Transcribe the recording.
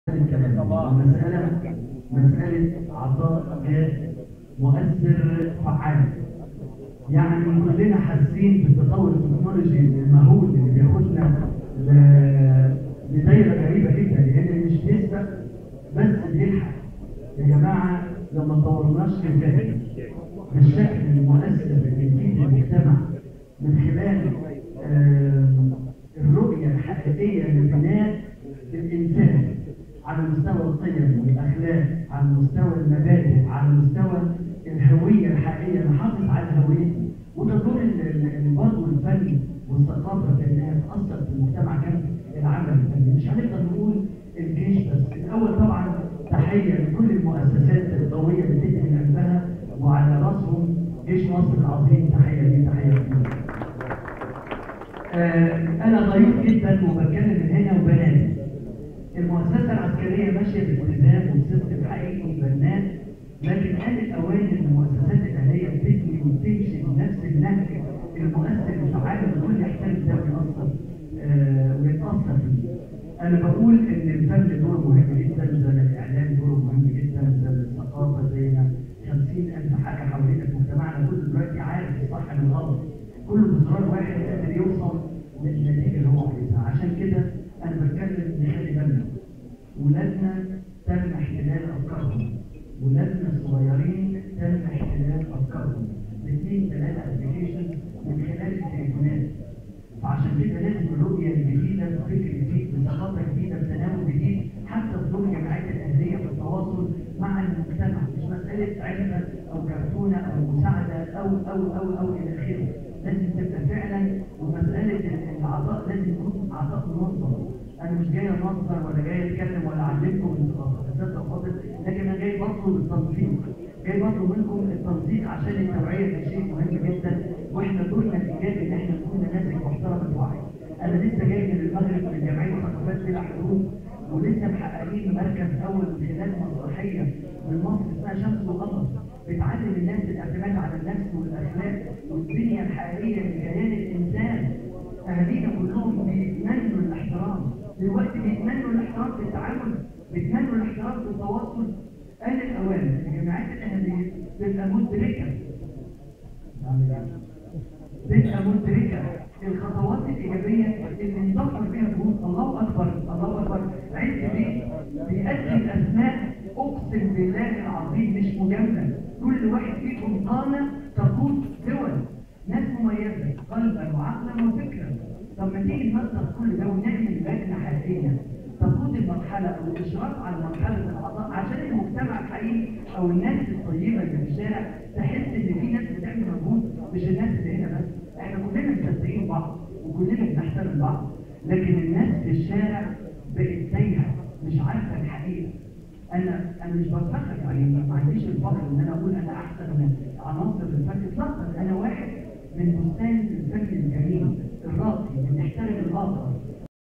مسألة مسألة عطاء جاد مؤثر فعال يعني كلنا حاسين بالتطور التكنولوجي المهول اللي بياخدنا ل- لدايره غريبه جدا لان مش بيسبق بس بيلحق يا جماعه لو ما طورناش في الجهل بالشكل المؤثر اللي يفيد المجتمع من خلال آم، الرؤيه الحقيقيه لبناء الانسان على مستوى القيم والاخلاق على مستوى المبادئ على مستوى الهويه الحقيقيه نحافظ على هويته وده دور ال- ال- ال- برضه الفن والثقافه في انها تاثر في المجتمع كان العمل الفني مش هنقدر نقول الجيش بس الاول طبعا تحيه لكل المؤسسات القويه بتدي من قلبها وعلى راسهم جيش مصر العظيم تحيه ليه تحيه ليه آه، انا ضعيف جدا وبتكلم من هنا وبنادي المؤسسه العسكريه ماشيه بالتزام وبسيستم حقيقي بناء لكن آن الأوان إن المؤسسات الأهلية بتبني وتمشي بنفس النهج المؤثر الفعال والكل يحترم ده ويأثر آه، ويتأثر فيه. أنا بقول إن الفن دوره مهم جدا زي ما الإعلام دوره مهم جدا زي ما الثقافة زي ما 50000 حاجة حوالينا في مجتمعنا كله دلوقتي عارف الصح من الغلط. كله بزرار واحد قادر يوصل للنتيجة اللي هو عايزها عشان كده أنا بتكلم نخلي بالنا ولادنا تم احتلال أفكارهم ولادنا الصغيرين تم احتلال أفكارهم باثنين ثلاثة ابلكيشن من خلال التليفونات فعشان كده لازم الرؤية الجديدة بفكر جديد بثقافة جديدة بتناول جديد حتى في دور الجمعيات الأهلية في التواصل مع المجتمع مش مسألة علبة أو كرتونة أو مساعدة أو أو أو أو إلى آخره لازم تبقى فعلا ومسألة العطاء لازم يكون عطاء منظم انا مش جاي انظر ولا جاي اتكلم ولا اعلمكم الثقافات الفاضل لكن انا جاي بطلب التنسيق جاي بطلب منكم التنسيق عشان التوعيه دي شيء مهم جدا واحنا دورنا الايجابي ان احنا نكون نماذج محترمه الوعي انا لسه جاي من المغرب من جمعيه الثقافات بلا حدود ولسه محققين مركز اول من خلال مسرحيه من مصر اسمها شمس وقمر بتعلم الناس الاعتماد على النفس والاخلاق والبنيه الحقيقيه لكيان الانسان اهالينا كلهم بيتمنوا الاحترام دلوقتي بيتمنوا الاحترام في التعامل بيتمنوا الاحترام في التواصل آن الأوان الجامعات الأهلية تبقى مدركة تبقى مدركة الخطوات الإيجابية اللي ندخل بيها جهود الله أكبر الله أكبر عز بيه بيأدي الأسماء أقسم بالله العظيم مش مجاملة كل واحد فيكم قامة تقود دول ناس مميزة قلبا وعقلا وفكرا طب ما تيجي ننظر كل ده ونعمل لجنة حقيقية تقود المرحلة أو الإشراف على مرحلة العطاء عشان المجتمع الحقيقي أو الناس الطيبة اللي في الشارع تحس إن في ناس بتعمل مجهود مش الناس اللي هنا بس إحنا كلنا مصدقين بعض وكلنا بنحترم بعض لكن الناس في الشارع بقت تايهة مش عارفة الحقيقة انا انا مش بفتخر يعني ما عنديش الفخر ان انا اقول انا احسن من عناصر الفن اطلاقا انا واحد من بستان الفن الجميل الراقي اللي بيحترم الاخر